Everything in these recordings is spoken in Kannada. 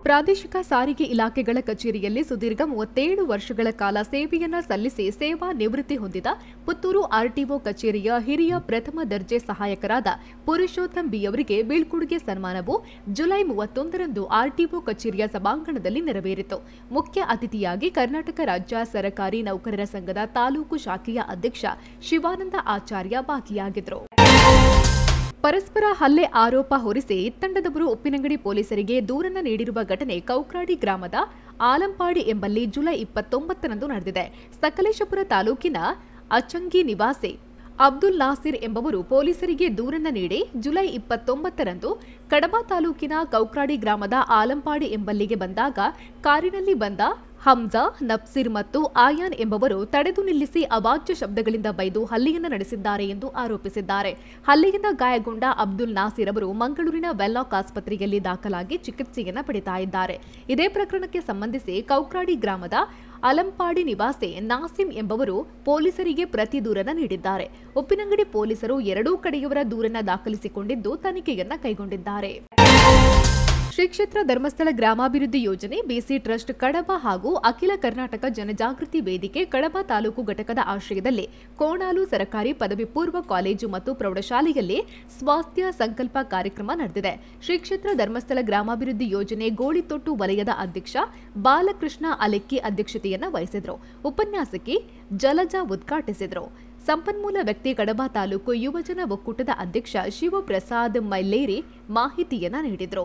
ಪ್ರಾದೇಶಿಕ ಸಾರಿಗೆ ಇಲಾಖೆಗಳ ಕಚೇರಿಯಲ್ಲಿ ಸುದೀರ್ಘ ಮೂವತ್ತೇಳು ವರ್ಷಗಳ ಕಾಲ ಸೇವೆಯನ್ನ ಸಲ್ಲಿಸಿ ಸೇವಾ ನಿವೃತ್ತಿ ಹೊಂದಿದ ಪುತ್ತೂರು ಆರ್ಟಿಒ ಕಚೇರಿಯ ಹಿರಿಯ ಪ್ರಥಮ ದರ್ಜೆ ಸಹಾಯಕರಾದ ಪುರುಷೋತ್ತಮ್ ಬಿ ಅವರಿಗೆ ಬೀಳ್ಕೊಡುಗೆ ಸನ್ಮಾನವು ಜುಲೈ ಮೂವತ್ತೊಂದರಂದು ಆರ್ಟಿಒ ಕಚೇರಿಯ ಸಭಾಂಗಣದಲ್ಲಿ ನೆರವೇರಿತು ಮುಖ್ಯ ಅತಿಥಿಯಾಗಿ ಕರ್ನಾಟಕ ರಾಜ್ಯ ಸರಕಾರಿ ನೌಕರರ ಸಂಘದ ತಾಲೂಕು ಶಾಖೆಯ ಅಧ್ಯಕ್ಷ ಶಿವಾನಂದ ಆಚಾರ್ಯ ಭಾಗಿಯಾಗಿದ್ದರು ಪರಸ್ಪರ ಹಲ್ಲೆ ಆರೋಪ ಹೊರಿಸಿ ತಂಡದವರು ಉಪ್ಪಿನಂಗಡಿ ಪೊಲೀಸರಿಗೆ ದೂರನ್ನ ನೀಡಿರುವ ಘಟನೆ ಕೌಕ್ರಾಡಿ ಗ್ರಾಮದ ಆಲಂಪಾಡಿ ಎಂಬಲ್ಲಿ ಜುಲೈ ಇಪ್ಪತ್ತೊಂಬತ್ತರಂದು ನಡೆದಿದೆ ಸಕಲೇಶಪುರ ತಾಲೂಕಿನ ಅಚಂಗಿ ನಿವಾಸಿ ಅಬ್ದುಲ್ ನಾಸಿರ್ ಎಂಬವರು ಪೊಲೀಸರಿಗೆ ದೂರನ್ನ ನೀಡಿ ಜುಲೈ ಇಪ್ಪತ್ತೊಂಬತ್ತರಂದು ಕಡಬ ತಾಲೂಕಿನ ಕೌಕ್ರಾಡಿ ಗ್ರಾಮದ ಆಲಂಪಾಡಿ ಎಂಬಲ್ಲಿಗೆ ಬಂದಾಗ ಕಾರಿನಲ್ಲಿ ಬಂದ ಹಮ್ಜಾ ನಫ್ಸಿರ್ ಮತ್ತು ಆಯಾನ್ ಎಂಬವರು ತಡೆದು ನಿಲ್ಲಿಸಿ ಅವಾಚ್ಯ ಶಬ್ದಗಳಿಂದ ಬೈದು ಹಲ್ಲೆಯನ್ನ ನಡೆಸಿದ್ದಾರೆ ಎಂದು ಆರೋಪಿಸಿದ್ದಾರೆ ಹಲ್ಲೆಯಿಂದ ಗಾಯಗೊಂಡ ಅಬ್ದುಲ್ ನಾಸಿರ್ ಅವರು ಮಂಗಳೂರಿನ ವೆಲ್ಲಾಕ್ ಆಸ್ಪತ್ರೆಯಲ್ಲಿ ದಾಖಲಾಗಿ ಚಿಕಿತ್ಸೆಯನ್ನ ಪಡಿತಾ ಇದ್ದಾರೆ ಇದೇ ಪ್ರಕರಣಕ್ಕೆ ಸಂಬಂಧಿಸಿ ಕೌಕ್ರಾಡಿ ಗ್ರಾಮದ ಅಲಂಪಾಡಿ ನಿವಾಸಿ ನಾಸಿಂ ಎಂಬವರು ಪೊಲೀಸರಿಗೆ ಪ್ರತಿ ದೂರನ್ನ ನೀಡಿದ್ದಾರೆ ಉಪ್ಪಿನಂಗಡಿ ಪೊಲೀಸರು ಎರಡೂ ಕಡೆಯವರ ದೂರನ್ನ ದಾಖಲಿಸಿಕೊಂಡಿದ್ದು ತನಿಖೆಯನ್ನ ಕೈಗೊಂಡಿದ್ದಾರೆ ಶ್ರೀ ಕ್ಷೇತ್ರ ಧರ್ಮಸ್ಥಳ ಗ್ರಾಮಾಭಿವೃದ್ಧಿ ಯೋಜನೆ ಬಿಸಿ ಟ್ರಸ್ಟ್ ಕಡಬ ಹಾಗೂ ಅಖಿಲ ಕರ್ನಾಟಕ ಜನಜಾಗೃತಿ ವೇದಿಕೆ ಕಡಬ ತಾಲೂಕು ಘಟಕದ ಆಶ್ರಯದಲ್ಲಿ ಕೋಣಾಲು ಸರ್ಕಾರಿ ಪದವಿ ಪೂರ್ವ ಕಾಲೇಜು ಮತ್ತು ಪ್ರೌಢಶಾಲೆಯಲ್ಲಿ ಸ್ವಾಸ್ಥ್ಯ ಸಂಕಲ್ಪ ಕಾರ್ಯಕ್ರಮ ನಡೆದಿದೆ ಶ್ರೀ ಕ್ಷೇತ್ರ ಧರ್ಮಸ್ಥಳ ಗ್ರಾಮಾಭಿವೃದ್ಧಿ ಯೋಜನೆ ಗೋಳಿತೊಟ್ಟು ವಲಯದ ಅಧ್ಯಕ್ಷ ಬಾಲಕೃಷ್ಣ ಅಲೆಕ್ಕಿ ಅಧ್ಯಕ್ಷತೆಯನ್ನ ವಹಿಸಿದ್ರು ಉಪನ್ಯಾಸಕಿ ಜಲಜಾ ಉದ್ಘಾಟಿಸಿದ್ರು ಸಂಪನ್ಮೂಲ ವ್ಯಕ್ತಿ ಕಡಬ ತಾಲೂಕು ಯುವಜನ ಒಕ್ಕೂಟದ ಅಧ್ಯಕ್ಷ ಶಿವಪ್ರಸಾದ್ ಮೈಲೇರಿ ಮಾಹಿತಿಯನ್ನ ನೀಡಿದರು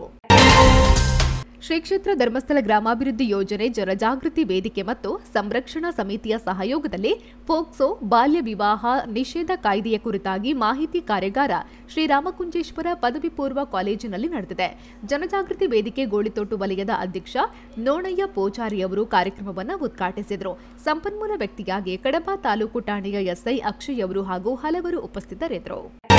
ಶ್ರೀ ಕ್ಷೇತ್ರ ಧರ್ಮಸ್ಥಳ ಗ್ರಾಮಾಭಿವೃದ್ಧಿ ಯೋಜನೆ ಜನಜಾಗೃತಿ ವೇದಿಕೆ ಮತ್ತು ಸಂರಕ್ಷಣಾ ಸಮಿತಿಯ ಸಹಯೋಗದಲ್ಲಿ ಫೋಕ್ಸೋ ಬಾಲ್ಯ ವಿವಾಹ ನಿಷೇಧ ಕಾಯ್ದೆಯ ಕುರಿತಾಗಿ ಮಾಹಿತಿ ಕಾರ್ಯಾಗಾರ ಶ್ರೀರಾಮಕುಂಜೇಶ್ವರ ಪದವಿ ಪೂರ್ವ ಕಾಲೇಜಿನಲ್ಲಿ ನಡೆದಿದೆ ಜನಜಾಗೃತಿ ವೇದಿಕೆ ಗೋಳಿತೋಟು ವಲಯದ ಅಧ್ಯಕ್ಷ ನೋಣಯ್ಯ ಪೂಜಾರಿ ಅವರು ಕಾರ್ಯಕ್ರಮವನ್ನು ಉದ್ಘಾಟಿಸಿದರು ಸಂಪನ್ಮೂಲ ವ್ಯಕ್ತಿಯಾಗಿ ಕಡಬ ತಾಲೂಕು ಠಾಣೆಯ ಎಸ್ಐ ಅಕ್ಷಯ್ ಅವರು ಹಾಗೂ ಹಲವರು ಉಪಸ್ಥಿತರಿದ್ದರು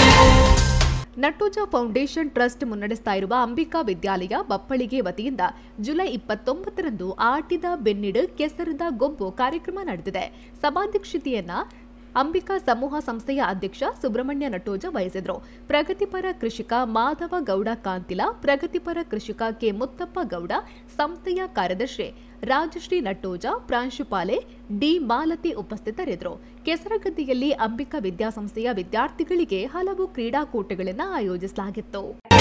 ನಟ್ಟೋಜ ಫೌಂಡೇಶನ್ ಟ್ರಸ್ಟ್ ಮುನ್ನಡೆಸ್ತಾ ಇರುವ ಅಂಬಿಕಾ ವಿದ್ಯಾಲಯ ಬಪ್ಪಳಿಗೆ ವತಿಯಿಂದ ಜುಲೈ ಇಪ್ಪತ್ತೊಂಬತ್ತರಂದು ಆಟಿದ ಬೆನ್ನಿಡು ಕೆಸರದ ಗೊಬ್ಬು ಕಾರ್ಯಕ್ರಮ ನಡೆದಿದೆ ಸಭಾಧ್ಯಕ್ಷತೆಯನ್ನ ಅಂಬಿಕಾ ಸಮೂಹ ಸಂಸ್ಥೆಯ ಅಧ್ಯಕ್ಷ ಸುಬ್ರಹ್ಮಣ್ಯ ನಟೋಜ ವಹಿಸಿದ್ರು ಪ್ರಗತಿಪರ ಕೃಷಿಕ ಮಾಧವ ಗೌಡ ಕಾಂತಿಲ ಪ್ರಗತಿಪರ ಕೃಷಿಕ ಕೆ ಮುತ್ತಪ್ಪ ಗೌಡ ಸಂಸ್ಥೆಯ ಕಾರ್ಯದರ್ಶಿ ರಾಜಶ್ರೀ ನಟ್ಟೋಜ ಪ್ರಾಂಶುಪಾಲೆ ಡಿ ಮಾಲತಿ ಉಪಸ್ಥಿತರಿದ್ದರು ಕೆಸರಗದ್ದಿಯಲ್ಲಿ ಅಂಬಿಕಾ ವಿದ್ಯಾಸಂಸ್ಥೆಯ ವಿದ್ಯಾರ್ಥಿಗಳಿಗೆ ಹಲವು ಕ್ರೀಡಾಕೂಟಗಳನ್ನು ಆಯೋಜಿಸಲಾಗಿತ್ತು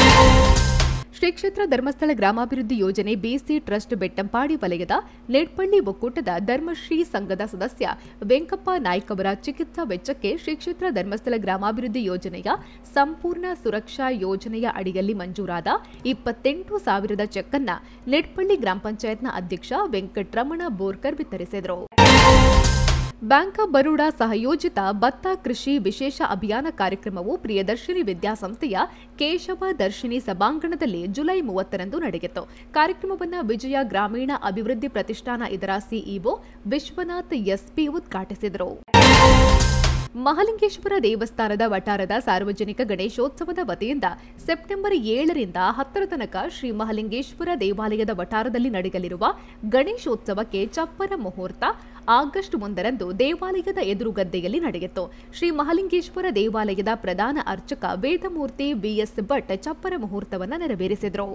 ಶ್ರೀ ಕ್ಷೇತ್ರ ಧರ್ಮಸ್ಥಳ ಗ್ರಾಮಾಭಿವೃದ್ಧಿ ಯೋಜನೆ ಬಿಸಿ ಟ್ರಸ್ಟ್ ಬೆಟ್ಟಂಪಾಡಿ ವಲಯದ ನೆಡ್ಪಳ್ಳಿ ಒಕ್ಕೂಟದ ಧರ್ಮಶ್ರೀ ಸಂಘದ ಸದಸ್ಯ ವೆಂಕಪ್ಪ ನಾಯ್ಕ್ ಅವರ ಚಿಕಿತ್ಸಾ ವೆಚ್ಚಕ್ಕೆ ಶ್ರೀ ಕ್ಷೇತ್ರ ಧರ್ಮಸ್ಥಳ ಗ್ರಾಮಾಭಿವೃದ್ಧಿ ಯೋಜನೆಯ ಸಂಪೂರ್ಣ ಸುರಕ್ಷಾ ಯೋಜನೆಯ ಅಡಿಯಲ್ಲಿ ಮಂಜೂರಾದ ಇಪ್ಪತ್ತೆಂಟು ಸಾವಿರದ ಚೆಕ್ ಅನ್ನ ನೆಡ್ಪಳ್ಳಿ ಗ್ರಾಮ ಪಂಚಾಯತ್ನ ಅಧ್ಯಕ್ಷ ವೆಂಕಟರಮಣ ಬೋರ್ಕರ್ ವಿತರಿಸಿದರು ಬ್ಯಾಂಕ್ ಆಫ್ ಬರೋಡಾ ಸಹಯೋಜಿತ ಭತ್ತ ಕೃಷಿ ವಿಶೇಷ ಅಭಿಯಾನ ಕಾರ್ಯಕ್ರಮವು ಪ್ರಿಯದರ್ಶಿನಿ ವಿದ್ಯಾಸಂಸ್ಥೆಯ ಕೇಶವ ದರ್ಶಿನಿ ಸಭಾಂಗಣದಲ್ಲಿ ಜುಲೈ ಮೂವತ್ತರಂದು ನಡೆಯಿತು ಕಾರ್ಯಕ್ರಮವನ್ನು ವಿಜಯ ಗ್ರಾಮೀಣ ಅಭಿವೃದ್ಧಿ ಪ್ರತಿಷ್ಠಾನ ಇದರ ಸಿಇಒ ವಿಶ್ವನಾಥ್ ಎಸ್ಪಿ ಉದ್ಘಾಟಿಸಿದರು ಮಹಾಲಿಂಗೇಶ್ವರ ದೇವಸ್ಥಾನದ ವಟಾರದ ಸಾರ್ವಜನಿಕ ಗಣೇಶೋತ್ಸವದ ವತಿಯಿಂದ ಸೆಪ್ಟೆಂಬರ್ ಏಳರಿಂದ ಹತ್ತರ ತನಕ ಶ್ರೀ ಮಹಾಲಿಂಗೇಶ್ವರ ದೇವಾಲಯದ ವಟಾರದಲ್ಲಿ ನಡೆಯಲಿರುವ ಗಣೇಶೋತ್ಸವಕ್ಕೆ ಚಪ್ಪರ ಮುಹೂರ್ತ ಆಗಸ್ಟ್ ಒಂದರಂದು ದೇವಾಲಯದ ಎದುರುಗದ್ದೆಯಲ್ಲಿ ನಡೆಯಿತು ಶ್ರೀ ಮಹಾಲಿಂಗೇಶ್ವರ ದೇವಾಲಯದ ಪ್ರಧಾನ ಅರ್ಚಕ ವೇದಮೂರ್ತಿ ಬಿಎಸ್ ಭಟ್ ಚಪ್ಪರ ಮುಹೂರ್ತವನ್ನು ನೆರವೇರಿಸಿದರು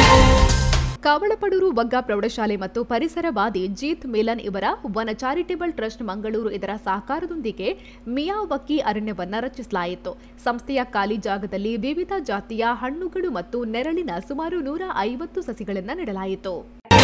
ಕಾವಳಪಡೂರು ವಗ್ಗ ಪ್ರೌಢಶಾಲೆ ಮತ್ತು ಪರಿಸರವಾದಿ ಜೀತ್ ಮಿಲನ್ ಇವರ ವನ ಚಾರಿಟೇಬಲ್ ಟ್ರಸ್ಟ್ ಮಂಗಳೂರು ಇದರ ಸಹಕಾರದೊಂದಿಗೆ ಮಿಯಾವಕ್ಕಿ ಅರಣ್ಯವನ್ನ ರಚಿಸಲಾಯಿತು ಸಂಸ್ಥೆಯ ಖಾಲಿ ಜಾಗದಲ್ಲಿ ವಿವಿಧ ಜಾತಿಯ ಹಣ್ಣುಗಳು ಮತ್ತು ನೆರಳಿನ ಸುಮಾರು ನೂರ ಐವತ್ತು ಸಸಿಗಳನ್ನು ನೆಡಲಾಯಿತು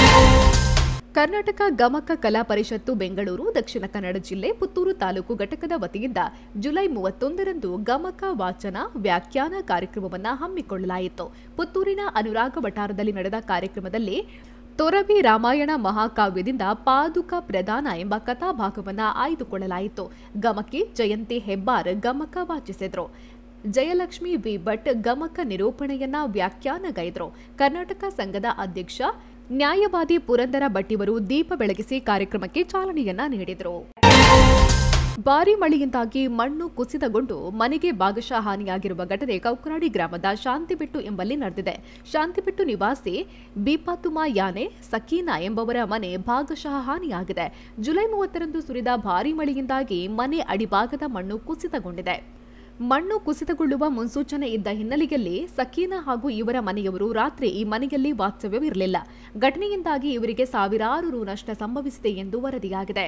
ಕರ್ನಾಟಕ ಗಮಕ ಕಲಾ ಪರಿಷತ್ತು ಬೆಂಗಳೂರು ದಕ್ಷಿಣ ಕನ್ನಡ ಜಿಲ್ಲೆ ಪುತ್ತೂರು ತಾಲೂಕು ಘಟಕದ ವತಿಯಿಂದ ಜುಲೈ ಮೂವತ್ತೊಂದರಂದು ಗಮಕ ವಾಚನ ವ್ಯಾಖ್ಯಾನ ಕಾರ್ಯಕ್ರಮವನ್ನು ಹಮ್ಮಿಕೊಳ್ಳಲಾಯಿತು ಪುತ್ತೂರಿನ ಅನುರಾಗ ವಟಾರದಲ್ಲಿ ನಡೆದ ಕಾರ್ಯಕ್ರಮದಲ್ಲಿ ತೊರವಿ ರಾಮಾಯಣ ಮಹಾಕಾವ್ಯದಿಂದ ಪಾದುಕ ಪ್ರಧಾನ ಎಂಬ ಕಥಾಭಾಗವನ್ನು ಆಯ್ದುಕೊಳ್ಳಲಾಯಿತು ಗಮಕಿ ಜಯಂತಿ ಹೆಬ್ಬಾರ್ ಗಮಕ ವಾಚಿಸಿದ್ರು ಜಯಲಕ್ಷ್ಮಿ ವಿ ಭಟ್ ಗಮಕ ನಿರೂಪಣೆಯನ್ನ ವ್ಯಾಖ್ಯಾನಗೈದ್ರು ಕರ್ನಾಟಕ ಸಂಘದ ಅಧ್ಯಕ್ಷ ನ್ಯಾಯವಾದಿ ಪುರಂದರ ಭಟ್ಟಿವರು ದೀಪ ಬೆಳಗಿಸಿ ಕಾರ್ಯಕ್ರಮಕ್ಕೆ ಚಾಲನೆಯನ್ನ ನೀಡಿದರು ಭಾರಿ ಮಳೆಯಿಂದಾಗಿ ಮಣ್ಣು ಕುಸಿತಗೊಂಡು ಮನೆಗೆ ಭಾಗಶಃ ಹಾನಿಯಾಗಿರುವ ಘಟನೆ ಕೌಕರಾಡಿ ಗ್ರಾಮದ ಶಾಂತಿಬೆಟ್ಟು ಎಂಬಲ್ಲಿ ನಡೆದಿದೆ ಶಾಂತಿಬೆಟ್ಟು ನಿವಾಸಿ ಬಿಪಾತುಮಾ ಯಾನೆ ಸಕೀನಾ ಎಂಬವರ ಮನೆ ಭಾಗಶಃ ಹಾನಿಯಾಗಿದೆ ಜುಲೈ ಮೂವತ್ತರಂದು ಸುರಿದ ಭಾರೀ ಮಳೆಯಿಂದಾಗಿ ಮನೆ ಅಡಿಭಾಗದ ಮಣ್ಣು ಕುಸಿತಗೊಂಡಿದೆ ಮಣ್ಣು ಕುಸಿತಗೊಳ್ಳುವ ಮುನ್ಸೂಚನೆ ಇದ್ದ ಹಿನ್ನೆಲೆಯಲ್ಲಿ ಸಕೀನಾ ಹಾಗೂ ಇವರ ಮನೆಯವರು ರಾತ್ರಿ ಈ ಮನೆಯಲ್ಲಿ ವಾಸ್ತವ್ಯವಿರಲಿಲ್ಲ ಘಟನೆಯಿಂದಾಗಿ ಇವರಿಗೆ ಸಾವಿರಾರು ರು ನಷ್ಟ ಸಂಭವಿಸಿದೆ ಎಂದು ವರದಿಯಾಗಿದೆ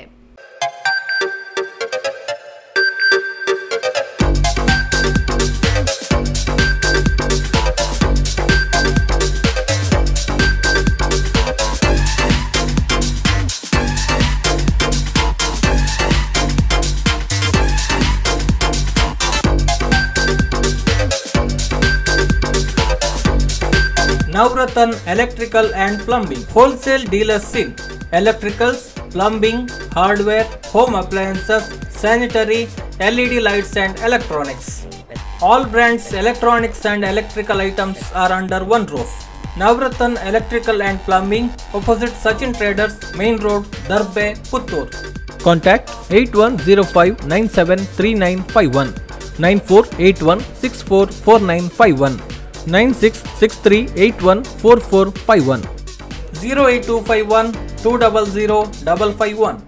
Navratan Electrical and Plumbing Wholesale Dealers in Electricals, Plumbing, Hardware, Home Appliances, Sanitary, LED lights and Electronics. All brands electronics and electrical items are under one roof. Navratan Electrical and Plumbing opposite Sachin Traders Main Road Darbe Puttur. Contact 8105 973951 9481 644951 9663814451 08251 200 551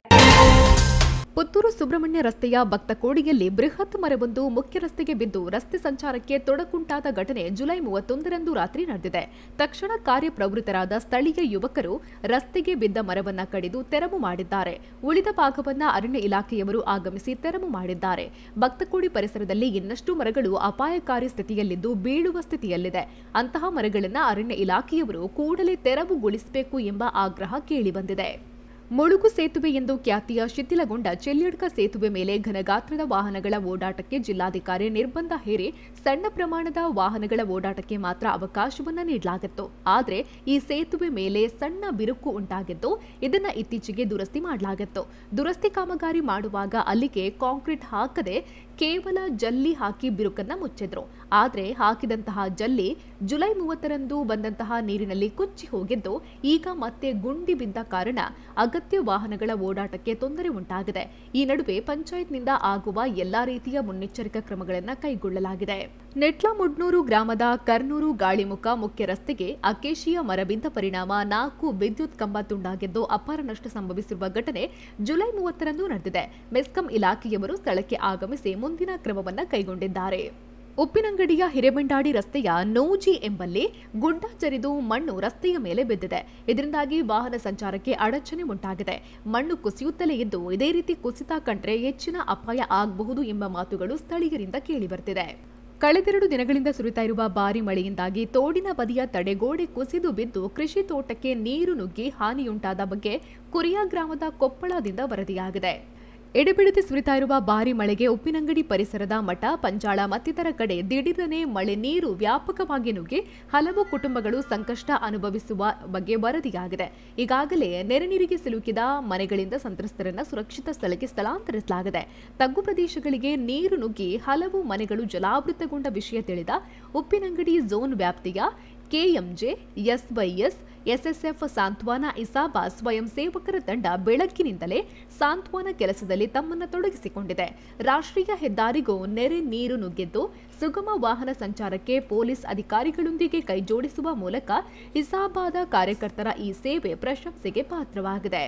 Puttur Subrahmanya ರಸ್ತೆಯ ಭಕ್ತಕೋಡಿಯಲ್ಲಿ ಬೃಹತ್ ಮರವೊಂದು ಮುಖ್ಯ ರಸ್ತೆಗೆ ಬಿದ್ದು ರಸ್ತೆ ಸಂಚಾರಕ್ಕೆ ತೊಡಕುಂಟಾದ ಘಟನೆ ಜುಲೈ ಮೂವತ್ತೊಂದರಂದು ರಾತ್ರಿ ನಡೆದಿದೆ ತಕ್ಷಣ ಕಾರ್ಯಪ್ರವೃತ್ತರಾದ ಸ್ಥಳೀಯ ಯುವಕರು ರಸ್ತೆಗೆ ಬಿದ್ದ ಮರವನ್ನ ಕಡಿದು ತೆರವು ಮಾಡಿದ್ದಾರೆ ಉಳಿದ ಭಾಗವನ್ನ ಅರಣ್ಯ ಇಲಾಖೆಯವರು ಆಗಮಿಸಿ ತೆರವು ಮಾಡಿದ್ದಾರೆ ಭಕ್ತಕೋಡಿ ಪರಿಸರದಲ್ಲಿ ಇನ್ನಷ್ಟು ಮರಗಳು ಅಪಾಯಕಾರಿ ಸ್ಥಿತಿಯಲ್ಲಿದ್ದು ಬೀಳುವ ಸ್ಥಿತಿಯಲ್ಲಿದೆ ಅಂತಹ ಮರಗಳನ್ನು ಅರಣ್ಯ ಇಲಾಖೆಯವರು ಕೂಡಲೇ ತೆರವುಗೊಳಿಸಬೇಕು ಎಂಬ ಆಗ್ರಹ ಕೇಳಿಬಂದಿದೆ ಮುಳುಗು ಸೇತುವೆ ಎಂದು ಖ್ಯಾತಿಯ ಶಿಥಿಲಗೊಂಡ ಚೆಲ್ಯಡ್ಕ ಸೇತುವೆ ಮೇಲೆ ಘನಗಾತ್ರದ ವಾಹನಗಳ ಓಡಾಟಕ್ಕೆ ಜಿಲ್ಲಾಧಿಕಾರಿ ನಿರ್ಬಂಧ ಹೇರಿ ಸಣ್ಣ ಪ್ರಮಾಣದ ವಾಹನಗಳ ಓಡಾಟಕ್ಕೆ ಮಾತ್ರ ಅವಕಾಶವನ್ನ ನೀಡಲಾಗಿತ್ತು ಆದರೆ ಈ ಸೇತುವೆ ಮೇಲೆ ಸಣ್ಣ ಬಿರುಕು ಉಂಟಾಗಿದ್ದು ಇದನ್ನ ಇತ್ತೀಚೆಗೆ ದುರಸ್ತಿ ಮಾಡಲಾಗಿತ್ತು ದುರಸ್ತಿ ಕಾಮಗಾರಿ ಮಾಡುವಾಗ ಅಲ್ಲಿಗೆ ಕಾಂಕ್ರೀಟ್ ಹಾಕದೆ ಕೇವಲ ಜಲ್ಲಿ ಹಾಕಿ ಬಿರುಕನ್ನ ಮುಚ್ಚಿದ್ರು ಆದರೆ ಹಾಕಿದಂತಹ ಜಲ್ಲಿ ಜುಲೈ ಮೂವತ್ತರಂದು ಬಂದಂತಹ ನೀರಿನಲ್ಲಿ ಕೊಚ್ಚಿ ಹೋಗಿದ್ದು ಈಗ ಮತ್ತೆ ಗುಂಡಿ ಬಿದ್ದ ಕಾರಣ ಅಗತ್ಯ ವಾಹನಗಳ ಓಡಾಟಕ್ಕೆ ತೊಂದರೆ ಉಂಟಾಗಿದೆ ಈ ನಡುವೆ ಪಂಚಾಯತ್ನಿಂದ ಆಗುವ ಎಲ್ಲಾ ರೀತಿಯ ಮುನ್ನೆಚ್ಚರಿಕಾ ಕ್ರಮಗಳನ್ನು ಕೈಗೊಳ್ಳಲಾಗಿದೆ ನೆಟ್ಲಮುಡ್ನೂರು ಗ್ರಾಮದ ಕರ್ನೂರು ಗಾಳಿಮುಖ ಮುಖ್ಯ ರಸ್ತೆಗೆ ಅಕೇಶಿಯ ಮರ ಬಿದ್ದ ಪರಿಣಾಮ ನಾಲ್ಕು ವಿದ್ಯುತ್ ಕಂಬ ತುಂಡಾಗಿದ್ದು ಅಪಾರ ನಷ್ಟ ಸಂಭವಿಸಿರುವ ಘಟನೆ ಜುಲೈ ಮೂವತ್ತರಂದು ನಡೆದಿದೆ ಮೆಸ್ಕಾಂ ಇಲಾಖೆಯವರು ಸ್ಥಳಕ್ಕೆ ಆಗಮಿಸಿ ಮುಂದಿನ ಕ್ರಮವನ್ನು ಕೈಗೊಂಡಿದ್ದಾರೆ ಉಪ್ಪಿನಂಗಡಿಯ ಹಿರೇಬಂಡಾಡಿ ರಸ್ತೆಯ ನೋಜಿ ಎಂಬಲ್ಲಿ ಗುಡ್ಡ ಜರಿದು ಮಣ್ಣು ರಸ್ತೆಯ ಮೇಲೆ ಬಿದ್ದಿದೆ ಇದರಿಂದಾಗಿ ವಾಹನ ಸಂಚಾರಕ್ಕೆ ಅಡಚಣೆ ಉಂಟಾಗಿದೆ ಮಣ್ಣು ಕುಸಿಯುತ್ತಲೇ ಇದ್ದು ಇದೇ ರೀತಿ ಕುಸಿತ ಕಂಡ್ರೆ ಹೆಚ್ಚಿನ ಅಪಾಯ ಆಗಬಹುದು ಎಂಬ ಮಾತುಗಳು ಸ್ಥಳೀಯರಿಂದ ಕೇಳಿಬರ್ತಿದೆ ಕಳೆದೆರಡು ದಿನಗಳಿಂದ ಸುರಿತಾ ಇರುವ ಭಾರಿ ಮಳೆಯಿಂದಾಗಿ ತೋಡಿನ ಬದಿಯ ತಡೆಗೋಡೆ ಕುಸಿದು ಬಿದ್ದು ಕೃಷಿ ತೋಟಕ್ಕೆ ನೀರು ನುಗ್ಗಿ ಹಾನಿಯುಂಟಾದ ಬಗ್ಗೆ ಕುರಿಯಾ ಗ್ರಾಮದ ಕೊಪ್ಪಳದಿಂದ ವರದಿಯಾಗಿದೆ ಎಡೆಬಿಡದೆ ಸುರಿತಾ ಇರುವ ಭಾರಿ ಮಳೆಗೆ ಉಪ್ಪಿನಂಗಡಿ ಪರಿಸರದ ಮಠ ಪಂಜಾಳ ಮತ್ತಿತರ ಕಡೆ ದಿಢೀರನೆ ಮಳೆ ನೀರು ವ್ಯಾಪಕವಾಗಿ ನುಗ್ಗಿ ಹಲವು ಕುಟುಂಬಗಳು ಸಂಕಷ್ಟ ಅನುಭವಿಸುವ ಬಗ್ಗೆ ವರದಿಯಾಗಿದೆ ಈಗಾಗಲೇ ನೆರೆ ನೀರಿಗೆ ಸಿಲುಕಿದ ಮನೆಗಳಿಂದ ಸಂತ್ರಸ್ತರನ್ನ ಸುರಕ್ಷಿತ ಸ್ಥಳಕ್ಕೆ ಸ್ಥಳಾಂತರಿಸಲಾಗಿದೆ ತಗ್ಗು ಪ್ರದೇಶಗಳಿಗೆ ನೀರು ನುಗ್ಗಿ ಹಲವು ಮನೆಗಳು ಜಲಾವೃತಗೊಂಡ ವಿಷಯ ತಿಳಿದ ಉಪ್ಪಿನಂಗಡಿ ಝೋನ್ ವ್ಯಾಪ್ತಿಯ ಕೆಎಂಜೆ ಎಸ್ವೈಎಸ್ ಎಸ್ಎಸ್ಎಫ್ ಸಾಂತ್ವನ ಇಸಾಬಾ ಸ್ವಯಂ ಸೇವಕರ ತಂಡ ಬೆಳಗ್ಗಿನಿಂದಲೇ ಸಾಂತ್ವನ ಕೆಲಸದಲ್ಲಿ ತಮ್ಮನ್ನು ತೊಡಗಿಸಿಕೊಂಡಿದೆ ರಾಷ್ಟ್ರೀಯ ಹೆದ್ದಾರಿಗೂ ನೆರೆ ನೀರು ನುಗ್ಗಿದ್ದು ಸುಗಮ ವಾಹನ ಸಂಚಾರಕ್ಕೆ ಪೊಲೀಸ್ ಅಧಿಕಾರಿಗಳೊಂದಿಗೆ ಕೈಜೋಡಿಸುವ ಮೂಲಕ ಇಸಾಬಾದ ಕಾರ್ಯಕರ್ತರ ಈ ಸೇವೆ ಪ್ರಶಂಸೆಗೆ ಪಾತ್ರವಾಗಿದೆ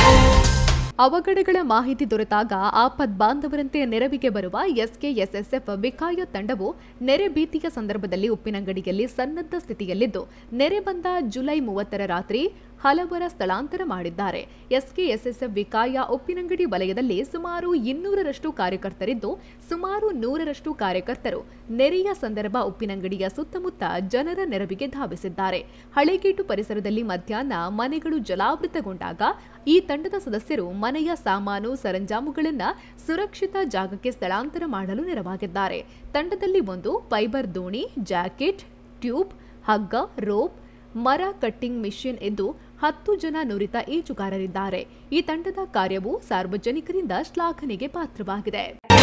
ಅವಘಡಗಳ ಮಾಹಿತಿ ದೊರೆತಾಗ ಆಪದ್ ಬಾಂಧವರಂತೆ ನೆರವಿಗೆ ಬರುವ ಎಸ್ಕೆಎಸ್ಎಸ್ಎಫ್ ವಿಕಾಯ ತಂಡವು ನೆರೆ ಭೀತಿಯ ಸಂದರ್ಭದಲ್ಲಿ ಉಪ್ಪಿನಂಗಡಿಯಲ್ಲಿ ಸನ್ನದ್ಧ ಸ್ಥಿತಿಯಲ್ಲಿದ್ದು ನೆರೆ ಬಂದ ಜುಲೈ ಮೂವತ್ತರ ರಾತ್ರಿ ಹಲವರ ಸ್ಥಳಾಂತರ ಮಾಡಿದ್ದಾರೆ ಎಸ್ಕೆಎಸ್ಎಸ್ಎಫ್ ವಿಕಾಯ ಉಪ್ಪಿನಂಗಡಿ ವಲಯದಲ್ಲಿ ಸುಮಾರು ಇನ್ನೂರರಷ್ಟು ಕಾರ್ಯಕರ್ತರಿದ್ದು ಸುಮಾರು ನೂರರಷ್ಟು ಕಾರ್ಯಕರ್ತರು ನೆರೆಯ ಸಂದರ್ಭ ಉಪ್ಪಿನಂಗಡಿಯ ಸುತ್ತಮುತ್ತ ಜನರ ನೆರವಿಗೆ ಧಾವಿಸಿದ್ದಾರೆ ಹಳೆಗೇಟು ಪರಿಸರದಲ್ಲಿ ಮಧ್ಯಾಹ್ನ ಮನೆಗಳು ಜಲಾವೃತಗೊಂಡಾಗ ಈ ತಂಡದ ಸದಸ್ಯರು ಮನೆಯ ಸಾಮಾನು ಸರಂಜಾಮುಗಳನ್ನು ಸುರಕ್ಷಿತ ಜಾಗಕ್ಕೆ ಸ್ಥಳಾಂತರ ಮಾಡಲು ನೆರವಾಗಿದ್ದಾರೆ ತಂಡದಲ್ಲಿ ಒಂದು ಫೈಬರ್ ದೋಣಿ ಜಾಕೆಟ್ ಟ್ಯೂಬ್ ಹಗ್ಗ ರೋಪ್ ಮರ ಕಟ್ಟಿಂಗ್ ಮಿಷಿನ್ ಎಂದು ಹತ್ತು ಜನ ನುರಿತ ಈಜುಗಾರರಿದ್ದಾರೆ ಈ ತಂಡದ ಕಾರ್ಯವು ಸಾರ್ವಜನಿಕರಿಂದ ಶ್ಲಾಘನೆಗೆ ಪಾತ್ರವಾಗಿದೆ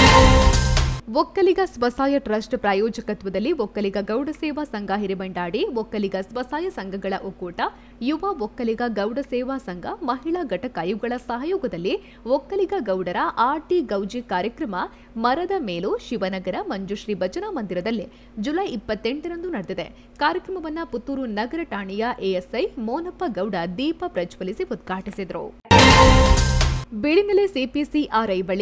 ಒಕ್ಕಲಿಗ ಸ್ವಸಹಾಯ ಟ್ರಸ್ಟ್ ಪ್ರಾಯೋಜಕತ್ವದಲ್ಲಿ ಒಕ್ಕಲಿಗ ಗೌಡ ಸೇವಾ ಸಂಘ ಹಿರೇಬಂಡಾಡಿ ಒಕ್ಕಲಿಗ ಸ್ವಸಹಾಯ ಸಂಘಗಳ ಒಕ್ಕೂಟ ಯುವ ಒಕ್ಕಲಿಗ ಗೌಡ ಸೇವಾ ಸಂಘ ಮಹಿಳಾ ಘಟಕ ಇವುಗಳ ಸಹಯೋಗದಲ್ಲಿ ಒಕ್ಕಲಿಗ ಗೌಡರ ಆರ್ಟಿ ಗೌಜಿ ಕಾರ್ಯಕ್ರಮ ಮರದ ಮೇಲು ಶಿವನಗರ ಮಂಜುಶ್ರೀ ಭಜನಾ ಮಂದಿರದಲ್ಲಿ ಜುಲೈ ಇಪ್ಪತ್ತೆಂಟರಂದು ನಡೆದಿದೆ ಕಾರ್ಯಕ್ರಮವನ್ನು ಪುತ್ತೂರು ನಗರ ಠಾಣೆಯ ಎಎಸ್ಐ ಮೋನಪ್ಪ ಗೌಡ ದೀಪ ಪ್ರಜ್ವಲಿಸಿ ಉದ್ಘಾಟಿಸಿದರು ಬೀಳಿನೆಲೆ ಸಿಪಿಸಿಆರ್ಐ ಬಳಿ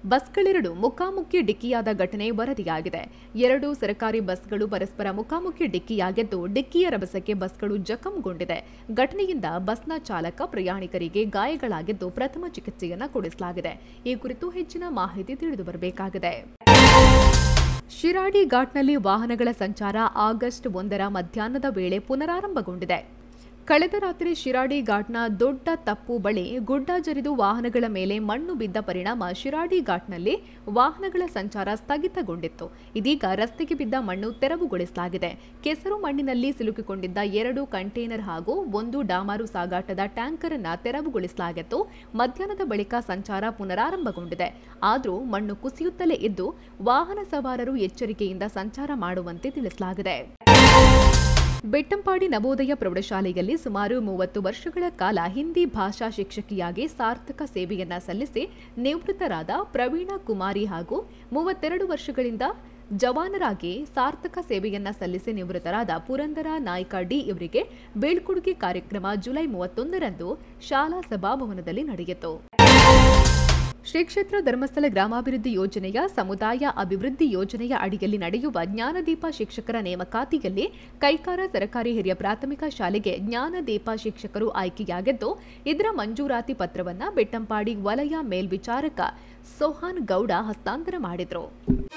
ಬಸ್ಗಳೆರಡು ಮುಖಾಮುಖಿ ಡಿಕ್ಕಿಯಾದ ಘಟನೆ ವರದಿಯಾಗಿದೆ ಎರಡು ಸರ್ಕಾರಿ ಬಸ್ಗಳು ಪರಸ್ಪರ ಮುಖಾಮುಖಿ ಡಿಕ್ಕಿಯಾಗಿದ್ದು ಡಿಕ್ಕಿಯ ರಭಸಕ್ಕೆ ಬಸ್ಗಳು ಜಖಂಗೊಂಡಿದೆ ಘಟನೆಯಿಂದ ಬಸ್ನ ಚಾಲಕ ಪ್ರಯಾಣಿಕರಿಗೆ ಗಾಯಗಳಾಗಿದ್ದು ಪ್ರಥಮ ಚಿಕಿತ್ಸೆಯನ್ನ ಕೊಡಿಸಲಾಗಿದೆ ಈ ಕುರಿತು ಹೆಚ್ಚಿನ ಮಾಹಿತಿ ತಿಳಿದು ಬರಬೇಕಾಗಿದೆ ಶಿರಾಡಿ ಘಾಟ್ನಲ್ಲಿ ವಾಹನಗಳ ಸಂಚಾರ ಆಗಸ್ಟ್ ಒಂದರ ಮಧ್ಯಾಹ್ನದ ವೇಳೆ ಪುನರಾರಂಭಗೊಂಡಿದೆ ಕಳೆದ ರಾತ್ರಿ ಶಿರಾಡಿ ಘಾಟ್ನ ದೊಡ್ಡ ತಪ್ಪು ಬಳಿ ಗುಡ್ಡ ಜರಿದು ವಾಹನಗಳ ಮೇಲೆ ಮಣ್ಣು ಬಿದ್ದ ಪರಿಣಾಮ ಶಿರಾಡಿ ಘಾಟ್ನಲ್ಲಿ ವಾಹನಗಳ ಸಂಚಾರ ಸ್ಥಗಿತಗೊಂಡಿತ್ತು ಇದೀಗ ರಸ್ತೆಗೆ ಬಿದ್ದ ಮಣ್ಣು ತೆರವುಗೊಳಿಸಲಾಗಿದೆ ಕೆಸರು ಮಣ್ಣಿನಲ್ಲಿ ಸಿಲುಕಿಕೊಂಡಿದ್ದ ಎರಡು ಕಂಟೈನರ್ ಹಾಗೂ ಒಂದು ಡಾಮಾರು ಸಾಗಾಟದ ಟ್ಯಾಂಕರ್ ಅನ್ನ ತೆರವುಗೊಳಿಸಲಾಗಿತ್ತು ಮಧ್ಯಾಹ್ನದ ಬಳಿಕ ಸಂಚಾರ ಪುನರಾರಂಭಗೊಂಡಿದೆ ಆದರೂ ಮಣ್ಣು ಕುಸಿಯುತ್ತಲೇ ಇದ್ದು ವಾಹನ ಸವಾರರು ಎಚ್ಚರಿಕೆಯಿಂದ ಸಂಚಾರ ಮಾಡುವಂತೆ ತಿಳಿಸಲಾಗಿದೆ ಬೆಟ್ಟಂಪಾಡಿ ನವೋದಯ ಪ್ರೌಢಶಾಲೆಯಲ್ಲಿ ಸುಮಾರು ಮೂವತ್ತು ವರ್ಷಗಳ ಕಾಲ ಹಿಂದಿ ಭಾಷಾ ಶಿಕ್ಷಕಿಯಾಗಿ ಸಾರ್ಥಕ ಸೇವೆಯನ್ನ ಸಲ್ಲಿಸಿ ನಿವೃತ್ತರಾದ ಪ್ರವೀಣ ಕುಮಾರಿ ಹಾಗೂ ಮೂವತ್ತೆರಡು ವರ್ಷಗಳಿಂದ ಜವಾನರಾಗಿ ಸಾರ್ಥಕ ಸೇವೆಯನ್ನ ಸಲ್ಲಿಸಿ ನಿವೃತ್ತರಾದ ಪುರಂದರ ನಾಯ್ಕ ಡಿ ಇವರಿಗೆ ಬೀಳ್ಕೊಡುಗೆ ಕಾರ್ಯಕ್ರಮ ಜುಲೈ ಮೂವತ್ತೊಂದರಂದು ಶಾಲಾ ಸಭಾಭವನದಲ್ಲಿ ನಡೆಯಿತು ಶ್ರೀ ಕ್ಷೇತ್ರ ಧರ್ಮಸ್ಥಳ ಗ್ರಾಮಾಭಿವೃದ್ಧಿ ಯೋಜನೆಯ ಸಮುದಾಯ ಅಭಿವೃದ್ಧಿ ಯೋಜನೆಯ ಅಡಿಯಲ್ಲಿ ನಡೆಯುವ ಜ್ಞಾನದೀಪ ಶಿಕ್ಷಕರ ನೇಮಕಾತಿಯಲ್ಲಿ ಕೈಕಾರ ಸರ್ಕಾರಿ ಹಿರಿಯ ಪ್ರಾಥಮಿಕ ಶಾಲೆಗೆ ಜ್ಞಾನದೀಪ ಶಿಕ್ಷಕರು ಆಯ್ಕೆಯಾಗಿದ್ದು ಇದರ ಮಂಜೂರಾತಿ ಪತ್ರವನ್ನ ಬೆಟ್ಟಂಪಾಡಿ ವಲಯ ಮೇಲ್ವಿಚಾರಕ ಸೋಹಾನ್ ಗೌಡ ಹಸ್ತಾಂತರ ಮಾಡಿದರು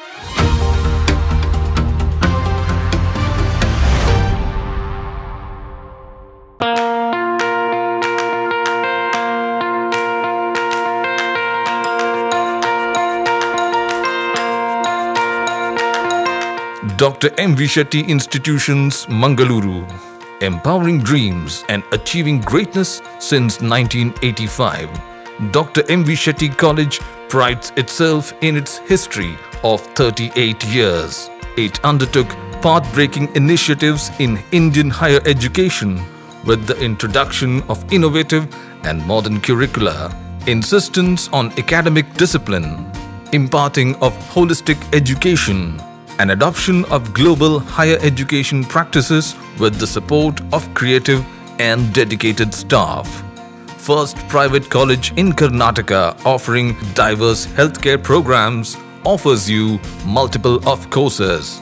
Dr. M. V. Shetty Institutions, Mangaluru. Empowering dreams and achieving greatness since 1985. Dr. M. V. Shetty College prides itself in its history of 38 years. It undertook path breaking initiatives in Indian higher education with the introduction of innovative and modern curricula, insistence on academic discipline, imparting of holistic education, and adoption of global higher education practices with the support of creative and dedicated staff. First private college in Karnataka offering diverse healthcare programs offers you multiple of courses.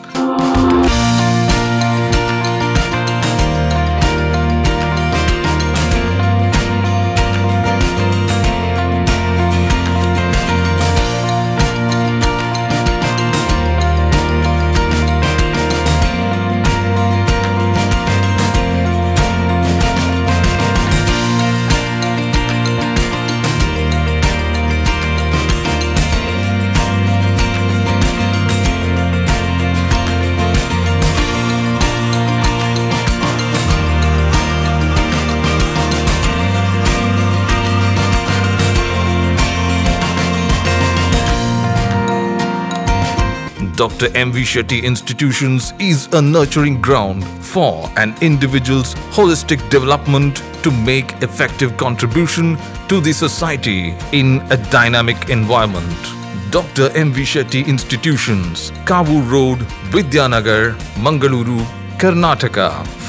Dr. M. V. Shetty Institutions is a nurturing ground for an individual's holistic development to make effective contribution to the society in a dynamic environment. Dr. M. V. Shetty Institutions, Kavu Road, Vidyanagar, Mangaluru, Karnataka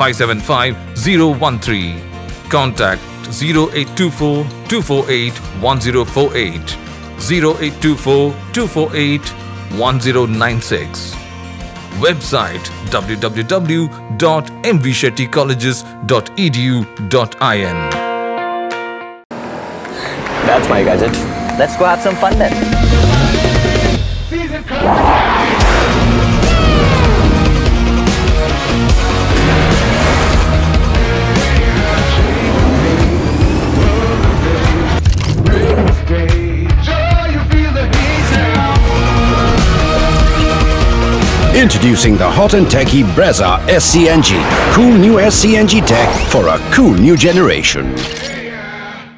575013. Contact 0824 248 1048 0824 248 1096. Website www.mvshettycolleges.edu.in. That's my gadget. Let's go have some fun then. Introducing the hot and techy Brezza SCNG. Cool new SCNG tech for a cool new generation.